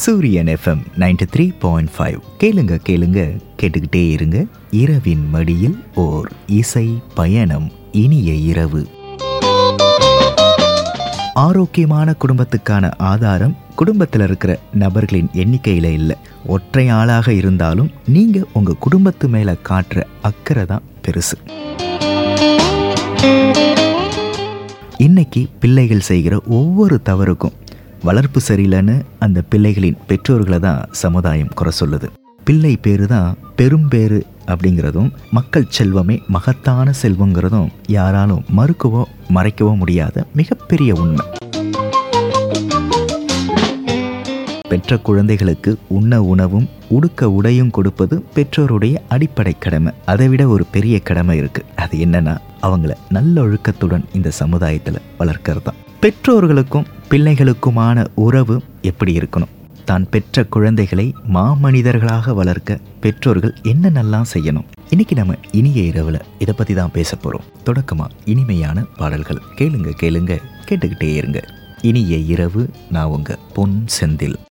சூரியன் FM ninety three point five கேளுங்க கேளுங்க கேட்டுக்கிட்டே இருங்க இரவின் மடியில் ஓர் இசை பயணம் இனிய இரவு ஆரோக்கியமான குடும்பத்துக்கான ஆதாரம் குடும்பத்தில் இருக்கிற நபர்களின் எண்ணிக்கையில் இல்லை ஒற்றை ஆளாக இருந்தாலும் நீங்கள் உங்கள் குடும்பத்து மேலே காட்டுற அக்கறை தான் பெருசு இன்னைக்கு பிள்ளைகள் செய்கிற ஒவ்வொரு தவறுக்கும் வளர்ப்பு சரியில்லைன்னு அந்த பிள்ளைகளின் பெற்றோர்களை தான் சமுதாயம் குறை சொல்லுது பிள்ளை பேரு தான் பெரும் பேரு அப்படிங்கிறதும் மக்கள் செல்வமே மகத்தான செல்வங்கிறதும் யாராலும் மறுக்கவோ மறைக்கவோ முடியாத மிகப்பெரிய உண்மை பெற்ற குழந்தைகளுக்கு உண்ண உணவும் உடுக்க உடையும் கொடுப்பது பெற்றோருடைய அடிப்படை கடமை அதை விட ஒரு பெரிய கடமை இருக்கு அது என்னன்னா அவங்கள நல்ல ஒழுக்கத்துடன் இந்த சமுதாயத்தில் வளர்க்கறது தான் பெற்றோர்களுக்கும் பிள்ளைகளுக்குமான உறவு எப்படி இருக்கணும் தான் பெற்ற குழந்தைகளை மாமனிதர்களாக வளர்க்க பெற்றோர்கள் என்னென்னலாம் செய்யணும் இன்னைக்கு நம்ம இனிய இரவுல இதை பத்தி தான் பேச போறோம் தொடக்கமா இனிமையான பாடல்கள் கேளுங்க கேளுங்க கேட்டுக்கிட்டே இருங்க இனிய இரவு நான் உங்க பொன் செந்தில்